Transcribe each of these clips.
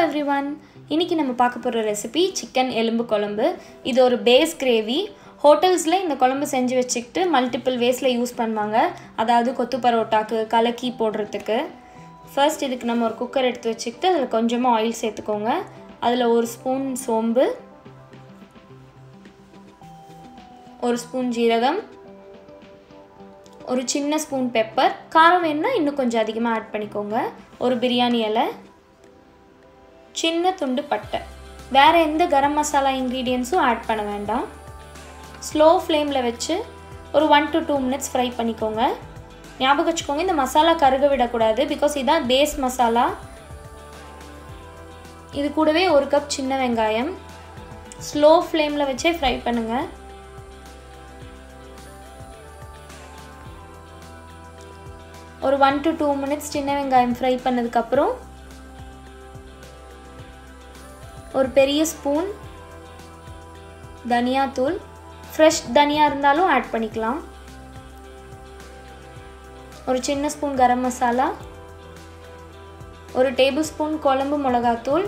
every one இன்றைக்கி நம்ம பார்க்க போகிற ரெசிபி சிக்கன் எலும்பு குழம்பு இது ஒரு பேஸ் கிரேவி ஹோட்டல்ஸில் இந்த குழம்பு செஞ்சு வச்சுக்கிட்டு மல்டிபிள் வேஸில் யூஸ் பண்ணுவாங்க அதாவது கொத்து பரோட்டாக்கு கலக்கி போடுறதுக்கு ஃபர்ஸ்ட் இதுக்கு நம்ம ஒரு குக்கர் எடுத்து வச்சுக்கிட்டு அதில் கொஞ்சமாக ஆயில் சேர்த்துக்கோங்க அதில் ஒரு ஸ்பூன் சோம்பு ஒரு ஸ்பூன் ஜீரகம் ஒரு சின்ன ஸ்பூன் பெப்பர் காரம் வேணுன்னா இன்னும் கொஞ்சம் அதிகமாக ஆட் பண்ணிக்கோங்க ஒரு பிரியாணி இலை சின்ன துண்டு பட்டை வேறு எந்த கரம் மசாலா இன்க்ரீடியன்ஸும் ஆட் பண்ண வேண்டாம் ஸ்லோ ஃப்ளேமில் வச்சு ஒரு one to two minutes fry பண்ணிக்கோங்க ஞாபகம் வச்சுக்கோங்க இந்த மசாலா கருக விடக்கூடாது பிகாஸ் இதான் பேஸ் மசாலா இது கூடவே ஒரு கப் சின்ன வெங்காயம் ஸ்லோ ஃப்ளேமில் வச்சே ஃப்ரை பண்ணுங்கள் ஒரு ஒன் டு டூ மினிட்ஸ் சின்ன வெங்காயம் ஃப்ரை பண்ணதுக்கப்புறம் ஒரு பெரிய ஸ்பூன் தனியாத்தூள் ஃப்ரெஷ் தனியா இருந்தாலும் ஆட் பண்ணிக்கலாம் ஒரு சின்ன ஸ்பூன் கரம் மசாலா ஒரு டேபிள் ஸ்பூன் குழம்பு மிளகாத்தூள்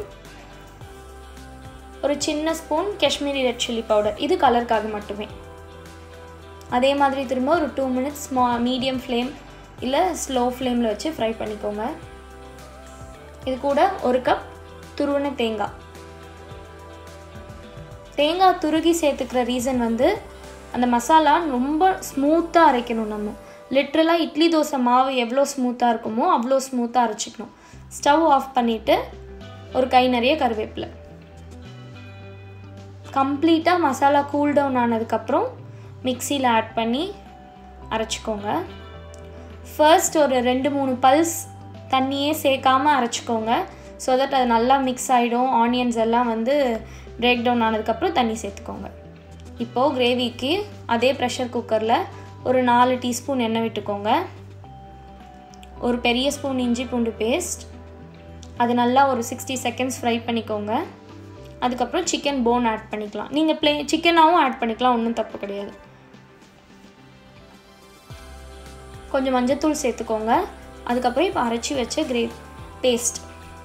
ஒரு சின்ன spoon Kashmiri red chilli powder இது கலருக்காக மட்டுமே அதே மாதிரி திரும்ப ஒரு டூ மினிட்ஸ் ஸ்மா மீடியம் ஃப்ளேம் இல்லை ஸ்லோ ஃப்ளேமில் வச்சு ஃப்ரை பண்ணிக்கோங்க இது கூட ஒரு கப் துருவன தேங்காய் தேங்காய் துருகி சேர்த்துக்கிற ரீசன் வந்து அந்த மசாலா ரொம்ப ஸ்மூத்தாக அரைக்கணும் நம்ம லிட்ரலாக இட்லி தோசை மாவு எவ்வளோ ஸ்மூத்தாக இருக்குமோ அவ்வளோ ஸ்மூத்தாக அரைச்சிக்கணும் ஸ்டவ் ஆஃப் பண்ணிவிட்டு ஒரு கை நிறைய கருவேப்பிலை கம்ப்ளீட்டாக மசாலா கூல் டவுன் ஆனதுக்கப்புறம் மிக்சியில் ஆட் பண்ணி அரைச்சிக்கோங்க ஃபர்ஸ்ட் ஒரு ரெண்டு மூணு பல்ஸ் தண்ணியே சேர்க்காமல் அரைச்சிக்கோங்க ஸோ தட் அது நல்லா மிக்ஸ் ஆகிடும் ஆனியன்ஸ் எல்லாம் வந்து பிரேக் டவுன் ஆனதுக்கப்புறம் தண்ணி சேர்த்துக்கோங்க இப்போது கிரேவிக்கு அதே ப்ரெஷர் குக்கரில் ஒரு நாலு டீஸ்பூன் எண்ணெய் விட்டுக்கோங்க ஒரு பெரிய ஸ்பூன் இஞ்சி பூண்டு பேஸ்ட் அது நல்லா ஒரு சிக்ஸ்டி செகண்ட்ஸ் ஃப்ரை பண்ணிக்கோங்க அதுக்கப்புறம் சிக்கன் போன் ஆட் பண்ணிக்கலாம் நீங்கள் ப்ளே சிக்கனாகவும் ஆட் பண்ணிக்கலாம் ஒன்றும் தப்பு கிடையாது கொஞ்சம் மஞ்சத்தூள் சேர்த்துக்கோங்க அதுக்கப்புறம் இப்போ அரைச்சி வச்ச கிரே பேஸ்ட்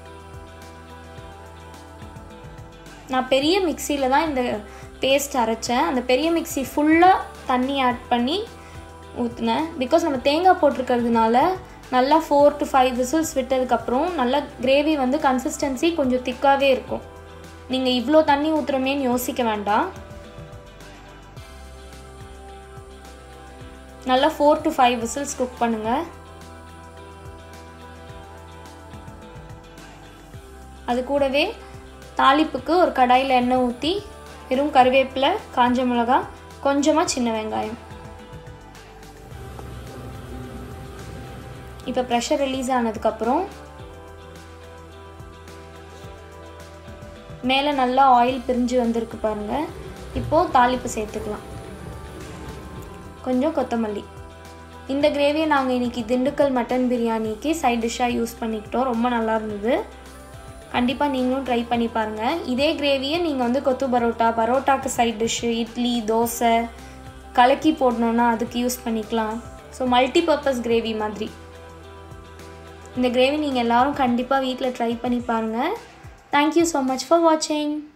நான் பெரிய மிக்சியில் தான் இந்த பேஸ்ட் அரைச்சேன் அந்த பெரிய மிக்சி ஃபுல்லாக தண்ணி ஆட் பண்ணி ஊற்றினேன் பிகாஸ் நம்ம தேங்காய் போட்டிருக்கிறதுனால நல்லா ஃபோர் டு ஃபைவ் விசில்ஸ் விட்டதுக்கப்புறம் நல்லா கிரேவி வந்து கன்சிஸ்டன்சி கொஞ்சம் திக்காகவே இருக்கும் நீங்கள் இவ்வளோ தண்ணி ஊற்றுறமேன்னு யோசிக்க வேண்டாம் நல்லா four to five whistles cook பண்ணுங்கள் அது கூடவே தாளிப்புக்கு ஒரு கடாயில் எண்ணெய் ஊற்றி வெறும் கருவேப்பிலை காஞ்ச மிளகா கொஞ்சமாக சின்ன வெங்காயம் இப்போ ப்ரெஷர் ரிலீஸ் ஆனதுக்கப்புறம் மேலே நல்லா ஆயில் பிரிஞ்சு வந்திருக்கு பாருங்கள் இப்போது தாளிப்பு சேர்த்துக்கலாம் கொஞ்சம் கொத்தமல்லி இந்த கிரேவியை நாங்கள் இன்றைக்கி திண்டுக்கல் மட்டன் பிரியாணிக்கு சைட் டிஷ்ஷாக யூஸ் பண்ணிக்கிட்டோம் ரொம்ப நல்லா இருந்தது கண்டிப்பாக நீங்களும் ட்ரை பண்ணி பாருங்கள் இதே கிரேவியை நீங்கள் வந்து கொத்து பரோட்டா பரோட்டாக்கு சைட் டிஷ்ஷு இட்லி தோசை கலக்கி போடணுன்னா அதுக்கு யூஸ் பண்ணிக்கலாம் ஸோ மல்டி பர்பஸ் கிரேவி மாதிரி இந்த கிரேவி நீங்கள் எல்லோரும் கண்டிப்பாக வீட்டில் ட்ரை பண்ணி பாருங்கள் தேங்க்யூ ஸோ மச் ஃபார் வாட்சிங்